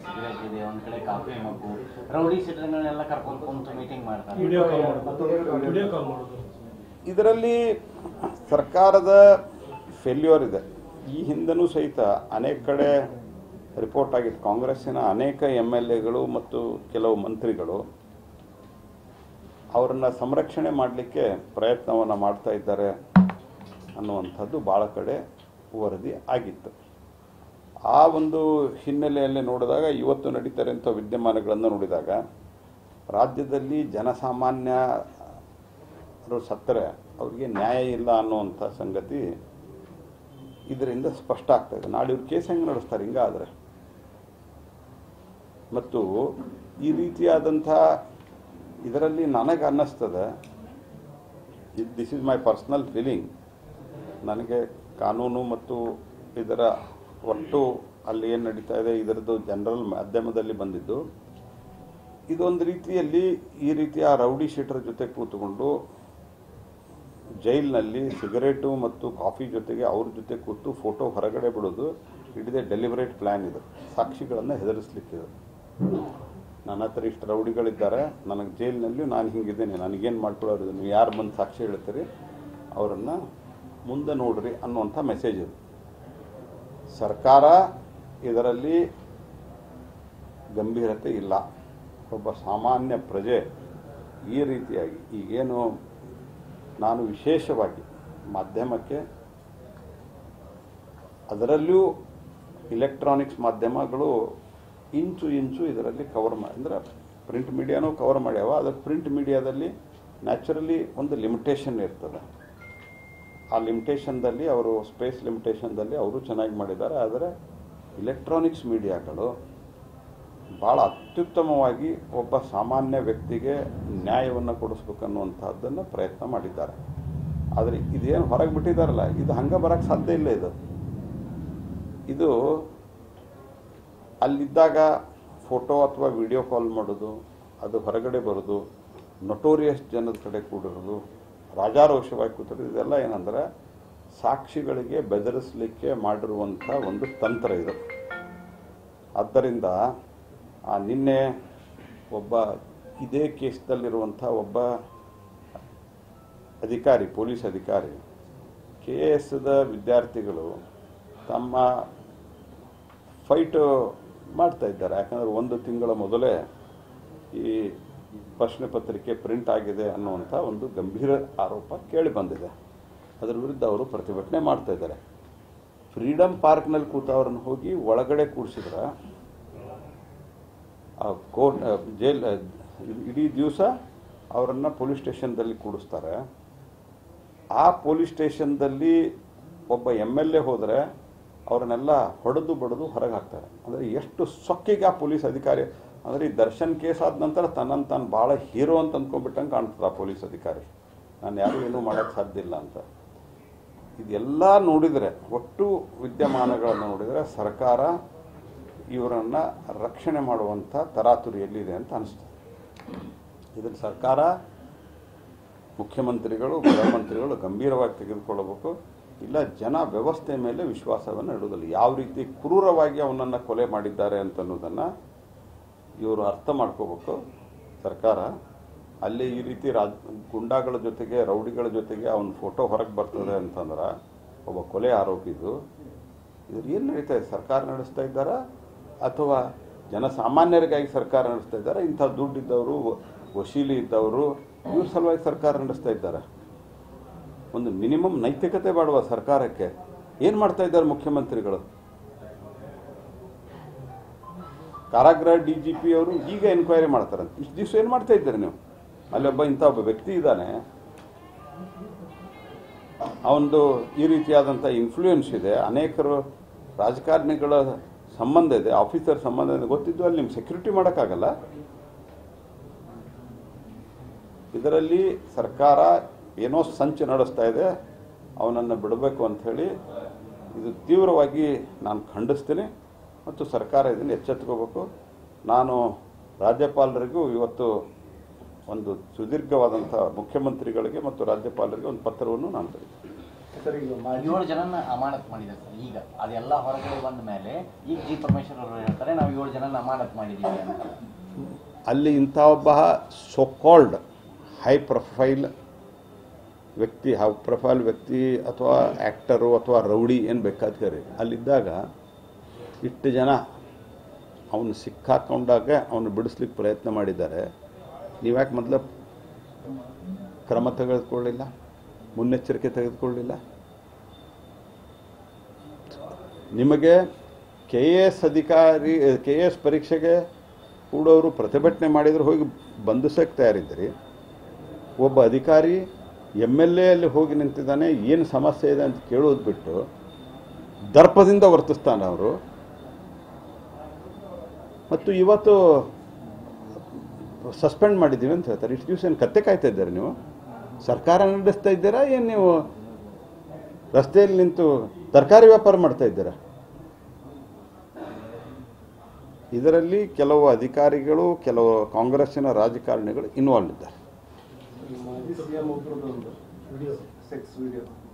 cigarette ಇದೆ ಒಂದ್ ಕಡೆ ಕಾಫಿ ಮಗ್ಗು ರೌಡಿ ಸಿಟರ್ಗಳನ್ನೆಲ್ಲ ಕರ್ಕೊಂಡು ಕುಂತು ಮೀಟಿಂಗ್ ಮಾಡ್ತಾರೆ ವಿಡಿಯೋ ಕಾಲ್ ಮಾಡೋದು ವಿಡಿಯೋ ಕಾಲ್ ಮಾಡೋದು ಇದರಲ್ಲಿ ಸರ್ಕಾರದ ಫೇಲ್ಯೂರ್ ಇದೆ ಈ ಹಿಂದನೂ ಸಹಿತ ಅನೇಕ ಕಡೆ ರಿಪೋರ್ಟ್ ಆಗಿತ್ತು ಕಾಂಗ್ರೆಸ್ಸಿನ ಅನೇಕ ಎಮ್ ಎಲ್ ಎಗಳು ಮತ್ತು ಕೆಲವು ಮಂತ್ರಿಗಳು ಅವರನ್ನು ಸಂರಕ್ಷಣೆ ಮಾಡಲಿಕ್ಕೆ ಪ್ರಯತ್ನವನ್ನು ಮಾಡ್ತಾ ಇದ್ದಾರೆ ಅನ್ನುವಂಥದ್ದು ಭಾಳ ಕಡೆ ವರದಿ ಆಗಿತ್ತು ಆ ಒಂದು ಹಿನ್ನೆಲೆಯಲ್ಲಿ ನೋಡಿದಾಗ ಇವತ್ತು ನಡೀತಾರೆ ಅಂತ ವಿದ್ಯಮಾನಗಳನ್ನು ನೋಡಿದಾಗ ರಾಜ್ಯದಲ್ಲಿ ಜನಸಾಮಾನ್ಯರು ಸತ್ತರೆ ಅವರಿಗೆ ನ್ಯಾಯ ಇಲ್ಲ ಅನ್ನುವಂಥ ಸಂಗತಿ ಇದರಿಂದ ಸ್ಪಷ್ಟ ಆಗ್ತಾ ಇದೆ ನಾಳೆ ಇವ್ರು ಕೇಸ್ ಹೆಂಗೆ ನಡೆಸ್ತಾರೆ ಹಿಂಗಾದರೆ ಮತ್ತು ಈ ರೀತಿಯಾದಂಥ ಇದರಲ್ಲಿ ನನಗೆ ಅನ್ನಿಸ್ತದೆ this is my personal feeling ನನಗೆ ಕಾನೂನು ಮತ್ತು ಇದರ ಒಟ್ಟು ಅಲ್ಲಿ ಏನು ನಡೀತಾ ಇದೆ ಇದರದ್ದು ಜನರಲ್ ಮಾಧ್ಯಮದಲ್ಲಿ ಬಂದಿದ್ದು ಇದೊಂದು ರೀತಿಯಲ್ಲಿ ಈ ರೀತಿಯ ರೌಡಿ ಶೀಟರ್ ಜೊತೆ ಕೂತ್ಕೊಂಡು ಜೈಲಿನಲ್ಲಿ ಸಿಗರೇಟು ಮತ್ತು ಕಾಫಿ ಜೊತೆಗೆ ಅವ್ರ ಜೊತೆ ಕೂತು ಫೋಟೋ ಹೊರಗಡೆ ಬಿಡೋದು it is a deliberate plan ಇದು ಸಾಕ್ಷಿಗಳನ್ನು ಹೆದರಿಸ್ಲಿಕ್ಕಿದೆ ನನ್ನ ಹತ್ರ ಇಷ್ಟು ರೌಡಿಗಳಿದ್ದಾರೆ ನನಗೆ ಜೈಲಿನಲ್ಲಿ ನಾನು ಹಿಂಗಿದ್ದೇನೆ ನನಗೇನು ಮಾಡ್ಕೊಳ್ಳೋರು ನೀವು ಯಾರು ಬಂದು ಸಾಕ್ಷಿ ಹೇಳ್ತೀರಿ ಅವರನ್ನು ಮುಂದೆ ನೋಡ್ರಿ ಅನ್ನುವಂಥ ಮೆಸೇಜ್ ಇದು ಸರ್ಕಾರ ಇದರಲ್ಲಿ ಗಂಭೀರತೆ ಇಲ್ಲ ಒಬ್ಬ ಸಾಮಾನ್ಯ ಪ್ರಜೆ ಈ ರೀತಿಯಾಗಿ ಈಗೇನು ನಾನು ವಿಶೇಷವಾಗಿ ಮಾಧ್ಯಮಕ್ಕೆ ಅದರಲ್ಲೂ ಇಲೆಕ್ಟ್ರಾನಿಕ್ಸ್ ಮಾಧ್ಯಮಗಳು ಇಂಚು ಇಂಚು ಇದರಲ್ಲಿ ಕವರ್ ಮಾಡಿ ಅಂದರೆ ಪ್ರಿಂಟ್ ಮೀಡಿಯಾನೂ ಕವರ್ ಮಾಡ್ಯಾವ ಅದರ ಪ್ರಿಂಟ್ ಮೀಡಿಯಾದಲ್ಲಿ ನ್ಯಾಚುರಲಿ ಒಂದು ಲಿಮಿಟೇಷನ್ ಇರ್ತದೆ ಆ ಲಿಮಿಟೇಷನ್ದಲ್ಲಿ ಅವರು ಸ್ಪೇಸ್ ಲಿಮಿಟೇಷನ್ದಲ್ಲಿ ಅವರು ಚೆನ್ನಾಗಿ ಮಾಡಿದ್ದಾರೆ ಆದರೆ ಇಲೆಕ್ಟ್ರಾನಿಕ್ಸ್ ಮೀಡಿಯಾಗಳು ಭಾಳ ಅತ್ಯುತ್ತಮವಾಗಿ ಒಬ್ಬ ಸಾಮಾನ್ಯ ವ್ಯಕ್ತಿಗೆ ನ್ಯಾಯವನ್ನು ಕೊಡಿಸ್ಬೇಕನ್ನುವಂಥದ್ದನ್ನು ಪ್ರಯತ್ನ ಮಾಡಿದ್ದಾರೆ ಆದರೆ ಇದೇನು ಹೊರಗೆ ಬಿಟ್ಟಿದ್ದಾರಲ್ಲ ಇದು ಹಂಗೆ ಬರೋಕ್ಕೆ ಸಾಧ್ಯ ಇಲ್ಲ ಇದು ಇದು ಅಲ್ಲಿದ್ದಾಗ ಫೋಟೋ ಅಥವಾ ವಿಡಿಯೋ ಕಾಲ್ ಮಾಡೋದು ಅದು ಹೊರಗಡೆ ಬರೋದು ನೊಟೋರಿಯಸ್ ಜನದ ಕಡೆ ಕೂಡಿರೋದು ರಾಜಾರೋಷವಾಗಿ ಕೂತಿರೋದು ಇದೆಲ್ಲ ಏನಂದ್ರೆ ಸಾಕ್ಷಿಗಳಿಗೆ ಬೆದರಿಸಲಿಕ್ಕೆ ಮಾಡಿರುವಂಥ ಒಂದು ತಂತ್ರ ಇದು ಆದ್ದರಿಂದ ಆ ನಿನ್ನೆ ಒಬ್ಬ ಇದೇ ಕೇಸ್ದಲ್ಲಿರುವಂಥ ಒಬ್ಬ ಅಧಿಕಾರಿ ಪೊಲೀಸ್ ಅಧಿಕಾರಿ ಕೆ ಎಸ್ದ ವಿದ್ಯಾರ್ಥಿಗಳು ತಮ್ಮ ಫೈಟ್ ಮಾಡ್ತಾ ಇದ್ದಾರೆ ಯಾಕಂದರೆ ಒಂದು ತಿಂಗಳ ಮೊದಲೇ ಈ ಪ್ರಶ್ನೆ ಪತ್ರಿಕೆ ಪ್ರಿಂಟ್ ಆಗಿದೆ ಅನ್ನುವಂಥ ಒಂದು ಗಂಭೀರ ಆರೋಪ ಕೇಳಿ ಬಂದಿದೆ ಅದರ ವಿರುದ್ಧ ಅವರು ಪ್ರತಿಭಟನೆ ಮಾಡ್ತಾ ಇದ್ದಾರೆ ಫ್ರೀಡಮ್ ಪಾರ್ಕ್ನಲ್ಲಿ ಕೂತವ್ರನ್ನ ಹೋಗಿ ಒಳಗಡೆ ಕೂಡಿಸಿದ್ರೆ ಆ ಕೋರ್ಟ್ ಜೈಲ್ ಇಡೀ ದಿವಸ ಅವರನ್ನು ಪೊಲೀಸ್ ಸ್ಟೇಷನ್ದಲ್ಲಿ ಕೂಡಿಸ್ತಾರೆ ಆ ಪೊಲೀಸ್ ಸ್ಟೇಷನ್ದಲ್ಲಿ ಒಬ್ಬ ಎಮ್ ಎಲ್ ಎ ಹೋದರೆ ಅವ್ರನ್ನೆಲ್ಲ ಹೊಡೆದು ಬಡಿದು ಹೊರಗೆ ಹಾಕ್ತಾರೆ ಅಂದರೆ ಎಷ್ಟು ಸೊಕ್ಕಿಗೆ ಆ ಪೊಲೀಸ್ ಅಧಿಕಾರಿ ಅಂದರೆ ಈ ದರ್ಶನ್ ಕೇಸ್ ಆದ ನಂತರ ತನ್ನನ್ನು ತಾನು ಭಾಳ ಹೀರೋ ಅಂತ ಅಂದ್ಕೊಂಡ್ಬಿಟ್ಟಂಗೆ ಕಾಣ್ತದೆ ಆ ಪೊಲೀಸ್ ಅಧಿಕಾರಿ ನಾನು ಯಾರು ಏನೂ ಮಾಡೋಕ್ಕೆ ಸಾಧ್ಯ ಇಲ್ಲ ಅಂತ ಇದೆಲ್ಲ ನೋಡಿದರೆ ಒಟ್ಟು ವಿದ್ಯಮಾನಗಳನ್ನು ನೋಡಿದರೆ ಸರ್ಕಾರ ಇವರನ್ನು ರಕ್ಷಣೆ ಮಾಡುವಂಥ ತರಾತುರಿಯಲ್ಲಿದೆ ಅಂತ ಅನಿಸ್ತದೆ ಇದನ್ನು ಸರ್ಕಾರ ಮುಖ್ಯಮಂತ್ರಿಗಳು ಗೃಹ ಮಂತ್ರಿಗಳು ಗಂಭೀರವಾಗಿ ತೆಗೆದುಕೊಳ್ಳಬೇಕು ಇಲ್ಲ ಜನ ವ್ಯವಸ್ಥೆ ಮೇಲೆ ವಿಶ್ವಾಸವನ್ನು ಇಡುವುದಿಲ್ಲ ಯಾವ ರೀತಿ ಕ್ರೂರವಾಗಿ ಅವನನ್ನು ಕೊಲೆ ಮಾಡಿದ್ದಾರೆ ಅಂತನ್ನೋದನ್ನು ಇವರು ಅರ್ಥ ಮಾಡ್ಕೋಬೇಕು ಸರ್ಕಾರ ಅಲ್ಲಿ ಈ ರೀತಿ ರಾಜ್ ಗುಂಡಾಗಳ ಜೊತೆಗೆ ರೌಡಿಗಳ ಜೊತೆಗೆ ಅವನ ಫೋಟೋ ಹೊರಗೆ ಬರ್ತದೆ ಅಂತಂದ್ರೆ ಒಬ್ಬ ಕೊಲೆ ಆರೋಪಿದು ಇದ್ರ ಏನು ನಡೀತಾ ಇದೆ ಸರ್ಕಾರ ನಡೆಸ್ತಾ ಇದ್ದಾರಾ ಅಥವಾ ಜನಸಾಮಾನ್ಯರಿಗಾಗಿ ಸರ್ಕಾರ ನಡೆಸ್ತಾ ಇದ್ದಾರೆ ಇಂಥ ದುಡ್ಡಿದ್ದವರು ವಶೀಲಿ ಇದ್ದವರು ಇವ್ರ ಸಲುವಾಗಿ ಸರ್ಕಾರ ನಡೆಸ್ತಾ ಇದ್ದಾರೆ ಒಂದು ಮಿನಿಮಮ್ ನೈತಿಕತೆ ಮಾಡುವ ಸರ್ಕಾರಕ್ಕೆ ಏನು ಮಾಡ್ತಾ ಇದ್ದಾರೆ ಮುಖ್ಯಮಂತ್ರಿಗಳು ಕಾರಾಗೃಹ ಡಿ ಜಿ ಪಿ ಅವರು ಈಗ ಎನ್ಕ್ವೈರಿ ಮಾಡ್ತಾರಂತೆ ಇಷ್ಟು ದಿವಸ ಏನು ಮಾಡ್ತಾ ಇದ್ದೀರಿ ನೀವು ಅಲ್ಲೊಬ್ಬ ಇಂಥ ಒಬ್ಬ ವ್ಯಕ್ತಿ ಇದ್ದಾನೆ ಅವನದು ಈ ರೀತಿಯಾದಂಥ ಇನ್ಫ್ಲೂಯೆನ್ಸ್ ಇದೆ ಅನೇಕರು ರಾಜಕಾರಣಿಗಳ ಸಂಬಂಧ ಇದೆ ಆಫೀಸರ್ ಸಂಬಂಧ ಇದೆ ಗೊತ್ತಿದ್ದು ಅಲ್ಲಿ ನಿಮ್ಗೆ ಸೆಕ್ಯೂರಿಟಿ ಮಾಡೋಕ್ಕಾಗಲ್ಲ ಇದರಲ್ಲಿ ಸರ್ಕಾರ ಏನೋ ಸಂಚು ನಡೆಸ್ತಾ ಇದೆ ಅವನನ್ನು ಬಿಡಬೇಕು ಅಂಥೇಳಿ ಇದು ತೀವ್ರವಾಗಿ ನಾನು ಖಂಡಿಸ್ತೀನಿ ಮತ್ತು ಸರ್ಕಾರ ಇದನ್ನು ಎಚ್ಚೆತ್ಕೋಬೇಕು ನಾನು ರಾಜ್ಯಪಾಲರಿಗೂ ಇವತ್ತು ಒಂದು ಸುದೀರ್ಘವಾದಂಥ ಮುಖ್ಯಮಂತ್ರಿಗಳಿಗೆ ಮತ್ತು ರಾಜ್ಯಪಾಲರಿಗೆ ಒಂದು ಪತ್ರವನ್ನು ನಾನು ಬರೀತೀನಿ ಸರ್ ಈಗ ಮಾಜಿ ಏಳು ಜನನ ಅಮಾನತ್ ಮಾಡಿದ್ದಾರೆ ಸರ್ ಈಗ ಅದೆಲ್ಲ ಹೊರಗಡೆ ಬಂದ ಮೇಲೆ ಈಗ ಜಿ ಪರಮೇಶ್ವರ್ ಅವರು ಹೇಳ್ತಾರೆ ನಾವು ಏಳು ಜನ ಅಮಾನತ್ ಮಾಡಿದ್ದೀವಿ ಅಂತ ಅಲ್ಲಿ ಇಂಥ ಒಬ್ಬ ಸೊಕಾಲ್ಡ್ ಹೈ ಪ್ರೊಫೈಲ್ ವ್ಯಕ್ತಿ ಹೈ ಪ್ರೊಫೈಲ್ ವ್ಯಕ್ತಿ ಅಥವಾ ಆ್ಯಕ್ಟರು ಅಥವಾ ರೌಡಿ ಏನು ಬೇಕಾದ ಕರಿ ಅಲ್ಲಿದ್ದಾಗ ಇಷ್ಟು ಜನ ಅವನು ಸಿಕ್ಕಾಕೊಂಡಾಗ ಅವನು ಬಿಡಿಸ್ಲಿಕ್ಕೆ ಪ್ರಯತ್ನ ಮಾಡಿದ್ದಾರೆ ನೀವ್ಯಾಕೆ ಮೊದಲು ಕ್ರಮ ತೆಗೆದುಕೊಳ್ಳಿಲ್ಲ ಮುನ್ನೆಚ್ಚರಿಕೆ ತೆಗೆದುಕೊಳ್ಳಿಲ್ಲ ನಿಮಗೆ ಕೆ ಎ ಎಸ್ ಅಧಿಕಾರಿ ಕೆ ಎ ಎಸ್ ಪರೀಕ್ಷೆಗೆ ಕೂಡೋರು ಪ್ರತಿಭಟನೆ ಮಾಡಿದ್ರು ಹೋಗಿ ಬಂಧಿಸೋಕ್ಕೆ ತಯಾರಿದ್ದೀರಿ ಒಬ್ಬ ಅಧಿಕಾರಿ ಎಮ್ ಎಲ್ ಎ ಅಲ್ಲಿ ಹೋಗಿ ನಿಂತಿದ್ದಾನೆ ಏನು ಸಮಸ್ಯೆ ಇದೆ ಅಂತ ಕೇಳೋದು ಬಿಟ್ಟು ದರ್ಪದಿಂದ ವರ್ತಿಸ್ತಾನೆ ಅವರು ಮತ್ತು ಇವತ್ತು ಸಸ್ಪೆಂಡ್ ಮಾಡಿದ್ದೀವಿ ಅಂತ ಹೇಳ್ತಾರೆ ಇಷ್ಟು ದಿವಸ ಏನು ಕತ್ತೆ ಕಾಯ್ತಾ ಇದ್ದಾರೆ ನೀವು ಸರ್ಕಾರ ನಡೆಸ್ತಾ ಇದ್ದೀರಾ ಏನು ನೀವು ರಸ್ತೆಯಲ್ಲಿ ನಿಂತು ತರಕಾರಿ ವ್ಯಾಪಾರ ಮಾಡ್ತಾ ಇದ್ದೀರಾ ಇದರಲ್ಲಿ ಕೆಲವು ಅಧಿಕಾರಿಗಳು ಕೆಲವು ಕಾಂಗ್ರೆಸ್ಸಿನ ರಾಜಕಾರಣಿಗಳು ಇನ್ವಾಲ್ವ್ ಇದ್ದಾರೆ ಮಾಜಿ ಸಿಎಂ ಒಬ್ಬರದೊಂದು ವಿಡಿಯೋ ಸೆಕ್ಸ್ ವಿಡಿಯೋ